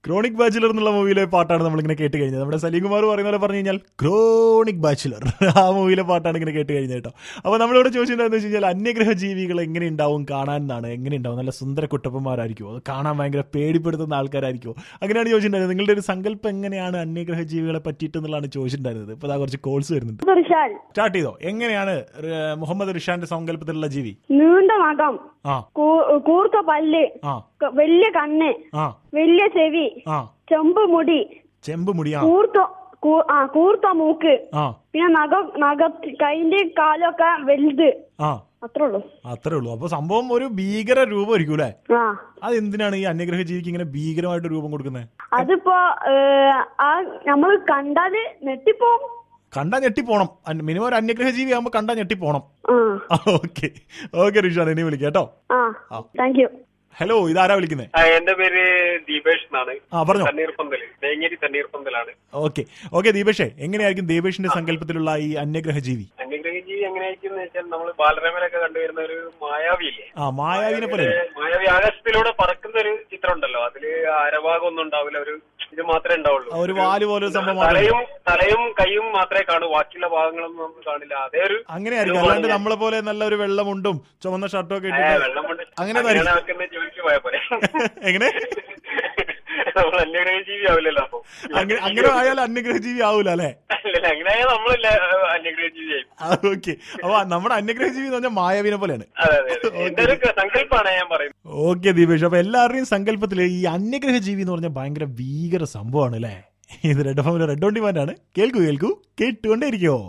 chronic bachelor എന്നുള്ള മൂവിയിലെ പാട്ടാണ് നമ്മളിങ്ങനെ കേട്ട് കഴിഞ്ഞത് നമ്മുടെ സലീം കുമാർ പറയുന്ന പോലെ പറഞ്ഞു കഴിഞ്ഞാൽ ക്രോണിക് ബാച്ചിലർ ആ മൂവിയിലെ പാട്ടാണ് ഇങ്ങനെ കേട്ട് കഴിഞ്ഞത് കേട്ടോ അപ്പോൾ നമ്മളിവിടെ ചോദിച്ചിട്ടുണ്ടെന്ന് വെച്ച് കഴിഞ്ഞാൽ അന്യഗ്രഹ ജീവികൾ എങ്ങനെ ഉണ്ടാവും കാണാൻ എന്നാണ് എങ്ങനെ ഉണ്ടാവും നല്ല സുന്ദര കുട്ടപ്പന്മാരായിരിക്കുമോ അത് കാണാൻ ഭയങ്കര പേടിപ്പെടുത്തുന്ന ആൾക്കാരായിരിക്കുമോ അങ്ങനെയാണ് ചോദിച്ചിട്ടുണ്ടായിരുന്നത് നിങ്ങളുടെ ഒരു സങ്കല്പം എങ്ങനെയാണ് അന്യഗ്രഹ ജീവികളെ പറ്റിയിട്ട് എന്നുള്ളതാണ് ചോദിച്ചിട്ടുണ്ടായിരുന്നത് ഇപ്പോൾ അതാ കുറച്ച് കോൾസ് വരുന്നുണ്ട് റിഷാൽ സ്റ്റാർട്ട് ചെയ്തോ എങ്ങനെയാണ് ര- മുഹമ്മദ് റിഷാന്റെ സങ്കല്പത്തിലുള്ള ജീവി നീണ്ട നഖം ആ കൂ- കൂർത്ത പല്ല് ആ ക- വലിയ കണ്ണ് ആ വലിയ ചെവി ആ ചെമ്പ് മുടി ചെമ്പ് മുടി ആ കൂർത്ത കൂ- ആ കൂർത്ത മൂക്ക് ആ പിന്നെ നഖം നഖ കൈന്റെ കാലൊക്കെ വലുത് ആ അത്രേ ഉള്ളൂ അത്രേ ഉള്ളൂ അപ്പൊ സംഭവം ഒരു ഭീകര രൂപമായിരിക്കും അല്ലേ ആ അത് എന്തിനാണ് ഈ അന്യഗ്രഹ ജീവിക്ക് ഇങ്ങനെ ഭീകരമായിട്ട് രൂപം കൊടുക്കുന്നത് അതിപ്പോ ഏഹ്, ആ നമ്മൾ കണ്ടാല് നെട്ടിപ്പോവും കണ്ടാ ഞെട്ടിപ്പോണം മിനിമം ഒരു അന്യഗ്രഹ ജീവി ആകുമ്പോ കണ്ടാ ഞെട്ടിപ്പോണം ആ ഓക്കെ ഓക്കെ റിഷാൻ ഇനി വിളിക്കാം കേട്ടോ ആ താങ്ക് യു ഹലോ ഇതാരാ വിളിക്കുന്നത് ആ, എന്റെ പേര് ദീപേഷ് എന്നാണ് ആ പറഞ്ഞോ തണ്ണീർപ്പന്തല് തേങ്ങേരി തണ്ണീർപ്പന്തലാണ് ഓക്കെ ഓക്കെ ദീപേഷേ എങ്ങനെയായിരിക്കും ദീപേഷിന്റെ സങ്കല്പത്തിലുള്ള ഈ അന്യഗ്രഹ ജീവി അന്യഗ്രഹജീവി എങ്ങനെയായിരിക്കും വെച്ചാൽ നമ്മൾ ബാലരമയിലൊക്കെ കണ്ടുവരുന്ന ഒരു മായാവിയില്ലേ ആ മായാവിനെ പോലെ മായാവി ആകാശത്തിലൂടെ പറക്കുന്ന ഒരു ചിത്രം ഉണ്ടല്ലോ അതില് അരഭാഗം ഒന്നും ഉണ്ടാവില്ല ഒരു ഇത് മാത്രമേ ഉണ്ടാവുള്ളൂ ഒരു വാല് പോലെ ഒരു സംഭവം മാത്രമേ തലയും തലയും കൈയും മാത്രമേ കാണൂ ബാക്കിയുള്ള ഭാഗങ്ങളൊന്നും നമ്മൾ കാണില്ല അതേ ഒരു അങ്ങനെയായിരിക്കും അല്ലാണ്ട് നമ്മളെ പോലെ നല്ലൊരു വെള്ളമുണ്ടും ചുവന്ന ഷർട്ടും ഒക്കെ ഏ, ഇട്ടിട്ട് വെള്ളം കൊണ്ട് അങ്ങനെ അങ്ങനെയാണ് ആക്കുന്ന ജോലിക്ക് പോയ പോലെ എങ്ങനെ നമ്മൾ അന്യഗ്രഹജീവി ആവില്ലല്ലോ അപ്പൊ അങ്ങനെ അങ്ങനെ ആയാലും അന്യഗ്രഹ ജീവി ആവൂല അല്ലേ അല്ലല്ല അങ്ങനെ ആയാൽ നമ്മളല്ല അന്യഗ്രഹജീവിയായി ഓക്കെ അപ്പൊ നമ്മുടെ അന്യഗ്രഹ ജീവി എന്ന് പറഞ്ഞാൽ മായാവിനെ പോലെയാണ് അതെ അതെ അതെ എന്റെ ഒരു സങ്കല്പമാണ് ഞാൻ പറയുന്നത് ഓക്കെ ദീപേഷ് അപ്പൊ എല്ലാവരുടെയും സങ്കല്പത്തില് ഈ അന്യഗ്രഹ ജീവി എന്ന് പറഞ്ഞാൽ ഭയങ്കര ഭീകര സംഭവമാണ് അല്ലേ ഇത് റെഡ് ഫോമിലെ റെഡ് ഓൺ ഡിമാൻഡ് ആണ് കേൾക്കൂ കേൾക്കൂ കേട്ടുകൊണ്ടേ ഇരിക്കോ